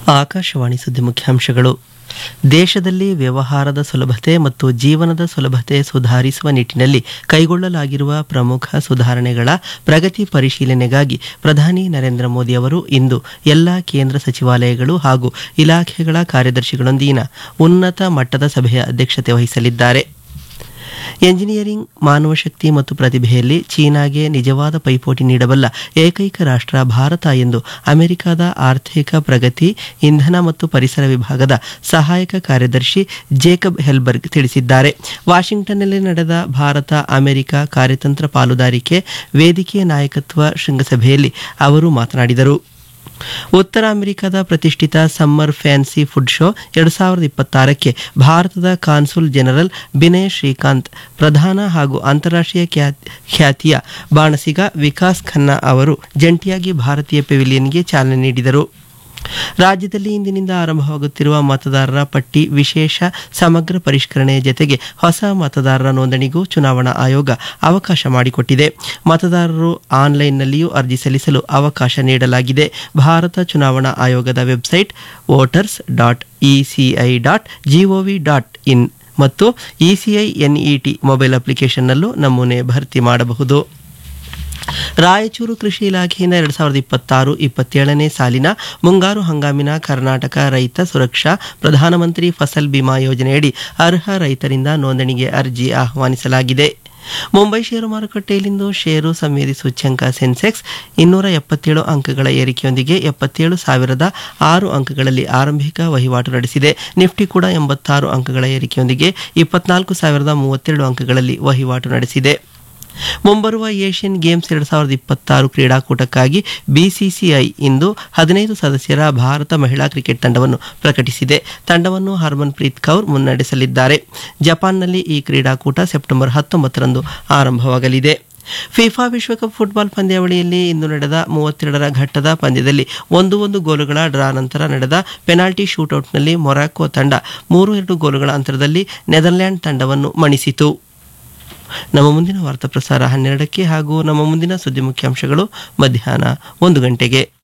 ಆಕಾಶವಾಣಿ ಸುದ್ದಿ ಮುಖ್ಯಾಂಶಗಳು ದೇಶದಲ್ಲಿ ವ್ಯವಹಾರದ ಸುಲಭತೆ ಮತ್ತು ಜೀವನದ ಸುಲಭತೆ ಸುಧಾರಿಸುವ ನಿಟ್ಟಿನಲ್ಲಿ ಕೈಗೊಳ್ಳಲಾಗಿರುವ ಪ್ರಮುಖ ಸುಧಾರಣೆಗಳ ಪ್ರಗತಿ ಪರಿಶೀಲನೆಗಾಗಿ ಪ್ರಧಾನಿ ನರೇಂದ್ರ ಮೋದಿ ಅವರು ಇಂದು ಎಲ್ಲ ಕೇಂದ್ರ ಸಚಿವಾಲಯಗಳು ಹಾಗೂ ಇಲಾಖೆಗಳ ಕಾರ್ಯದರ್ಶಿಗಳೊಂದಿಗಿನ ಉನ್ನತ ಮಟ್ಟದ ಸಭೆಯ ಅಧ್ಯಕ್ಷತೆ ವಹಿಸಲಿದ್ದಾರೆ ಎಂಜಿನಿಯರಿಂಗ್ ಮಾನವ ಶಕ್ತಿ ಮತ್ತು ಪ್ರತಿಭೆಯಲ್ಲಿ ಚೀನಾಗೆ ನಿಜವಾದ ಪೈಪೋಟಿ ನೀಡಬಲ್ಲ ಏಕೈಕ ರಾಷ್ಟ್ರ ಭಾರತ ಎಂದು ಅಮೆರಿಕದ ಆರ್ಥಿಕ ಪ್ರಗತಿ ಇಂಧನ ಮತ್ತು ಪರಿಸರ ವಿಭಾಗದ ಸಹಾಯಕ ಕಾರ್ಯದರ್ಶಿ ಜೇಕಬ್ ಹೆಲ್ಬರ್ಗ್ ತಿಳಿಸಿದ್ದಾರೆ ವಾಷಿಂಗ್ಟನ್ನಲ್ಲಿ ನಡೆದ ಭಾರತ ಅಮೆರಿಕ ಕಾರ್ಯತಂತ್ರ ಪಾಲುದಾರಿಕೆ ವೇದಿಕೆ ನಾಯಕತ್ವ ಶೃಂಗಸಭೆಯಲ್ಲಿ ಅವರು ಮಾತನಾಡಿದರು ಉತ್ತರ ಅಮೆರಿಕದ ಪ್ರತಿಷ್ಠಿತ ಸಮ್ಮರ್ ಫ್ಯಾನ್ಸಿ ಫುಡ್ ಶೋ ಎರಡು ಸಾವಿರದ ಇಪ್ಪತ್ತಾರಕ್ಕೆ ಭಾರತದ ಕಾನ್ಸುಲ್ ಜನರಲ್ ಬಿನಯ್ ಶ್ರೀಕಾಂತ್ ಪ್ರಧಾನ ಹಾಗೂ ಅಂತಾರಾಷ್ಟ್ರೀಯ ಖ್ಯಾತ್- ಖ್ಯಾತಿಯ ಬಾಣಸಿಗ ವಿಕಾಸ್ ಖನ್ನಾ ಅವರು ಜಂಟಿಯಾಗಿ ಭಾರತೀಯ ಪೆವಿಲಿಯನ್ಗೆ ಚಾಲನೆ ನೀಡಿದರು ರಾಜ್ಯದಲ್ಲಿ ಇಂದಿನಿಂದ ಆರಂಭವಾಗುತ್ತಿರುವ ಮತದಾರರ ಪಟ್ಟಿ ವಿಶೇಷ ಸಮಗ್ರ ಪರಿಷ್ಕರಣೆಯ ಜತೆಗೆ ಹೊಸ ಮತದಾರರ ನೋಂದಣಿಗೂ ಚುನಾವಣಾ ಆಯೋಗ ಅವಕಾಶ ಮಾಡಿಕೊಟ್ಟಿದೆ ಮತದಾರರು ಆನ್ಲೈನ್ನಲ್ಲಿಯೂ ಅರ್ಜಿ ಸಲ್ಲಿಸಲು ಅವಕಾಶ ನೀಡಲಾಗಿದೆ ಭಾರತ ಚುನಾವಣಾ ಆಯೋಗದ website voters dot ECI dot GOV dot in ಮತ್ತು ಇಸಿಐ ಎನ್ಇಟಿ ಮೊಬೈಲ್ ಅಪ್ಲಿಕೇಶನ್ನಲ್ಲೂ ನಮೂನೆ ಭರ್ತಿ ಮಾಡಬಹುದು ರಾಯಚೂರು ಕೃಷಿ ಇಲಾಖೆಯಿಂದ ಎರಡ್ ಸಾವಿರದ ಇಪ್ಪತ್ತಾರು ಇಪ್ಪತ್ತೇಳನೇ ಸಾಲಿನ ಮುಂಗಾರು ಹಂಗಾಮಿನ ಕರ್ನಾಟಕ ರೈತ ಸುರಕ್ಷಾ ಪ್ರಧಾನಮಂತ್ರಿ ಫಸಲ್ ಬಿಮಾ ಯೋಜನೆಯಡಿ ಅರ್ಹ ರೈತರಿಂದ ನೋಂದಣಿಗೆ ಅರ್ಜಿ ಆಹ್ವಾನಿಸಲಾಗಿದೆ ಮುಂಬೈ ಷೇರು ಮಾರುಕಟ್ಟೆಯಲ್ಲಿಂದು ಷೇರು ಸಂವೇದಿ ಸೂಚ್ಯಂಕ ಸೆನ್ಸೆಕ್ಸ್ ಇನ್ನೂರ ಎಪ್ಪತ್ತೇಳು ಅಂಕಗಳ ಏರಿಕೆಯೊಂದಿಗೆ ಎಪ್ಪತ್ತೇಳು ಸಾವಿರದ ಆರು ಅಂಕಗಳಲ್ಲಿ ಆರಂಭಿಕ ವಹಿವಾಟು ನಡೆಸಿದೆ ನಿಫ್ಟಿ ಕೂಡ ಎಂಬತ್ತಾರು ಅಂಕಗಳ ಏರಿಕೆಯೊಂದಿಗೆ ಇಪ್ಪತ್ನಾಲ್ಕು ಸಾವಿರದ ಮೂವತ್ತೆರಡು ಅಂಕಗಳಲ್ಲಿ ವಹಿವಾಟು ನಡೆಸಿದೆ ಮುಂಬರುವ ಏಷ್ಯನ್ ಗೇಮ್ಸ್ ಎರಡ್ ಸಾವಿರದ ಇಪ್ಪತ್ತಾರು ಕ್ರೀಡಾಕೂಟಕ್ಕಾಗಿ ಬಿಸಿಸಿಐ ಇಂದು ಹದಿನೈದು ಸದಸ್ಯರ ಭಾರತ ಮಹಿಳಾ ಕ್ರಿಕೆಟ್ ತಂಡವನ್ನು ಪ್ರಕಟಿಸಿದೆ ತಂಡವನ್ನು ಹರ್ಮನ್ಪ್ರೀತ್ ಕೌರ್ ಮುನ್ನಡೆಸಲಿದ್ದಾರೆ ಜಪಾನ್ನಲ್ಲಿ ಈ ಕ್ರೀಡಾಕೂಟ ಸೆಪ್ಟೆಂಬರ್ ಹತ್ತೊಂಬತ್ತರಂದು ಆರಂಭವಾಗಲಿದೆ ಫಿಫಾ ವಿಶ್ವಕಪ್ ಫುಟ್ಬಾಲ್ ಪಂದ್ಯಾವಳಿಯಲ್ಲಿ ಇಂದು ನಡೆದ ಮೂವತ್ತೆರಡರ ಘಟ್ಟದ ಪಂದ್ಯದಲ್ಲಿ ಒಂದು ಒಂದು ಗೋಲುಗಳ ಡ್ರಾ ನಂತರ ನಡೆದ ಪೆನಾಲ್ಟಿ ಶೂಟೌಟ್ನಲ್ಲಿ ಮೊರಾಕೊ ತಂಡ ಮೂರು ಎರಡು ಗೋಲುಗಳ ಅಂತರದಲ್ಲಿ ನೆದರ್ಲ್ಯಾಂಡ್ ತಂಡವನ್ನು ಮಣಿಸಿತು ನಮ್ಮ ಮುಂದಿನ ವಾರ್ತಾ ಪ್ರಸಾರ ಹನ್ನೆರಡಕ್ಕೆ ಹಾಗೂ ನಮ್ಮ ಮುಂದಿನ ಸುದ್ದಿ ಮುಖ್ಯಾಂಶಗಳು ಮಧ್ಯಾಹ್ನ ಒಂದು ಗಂಟೆಗೆ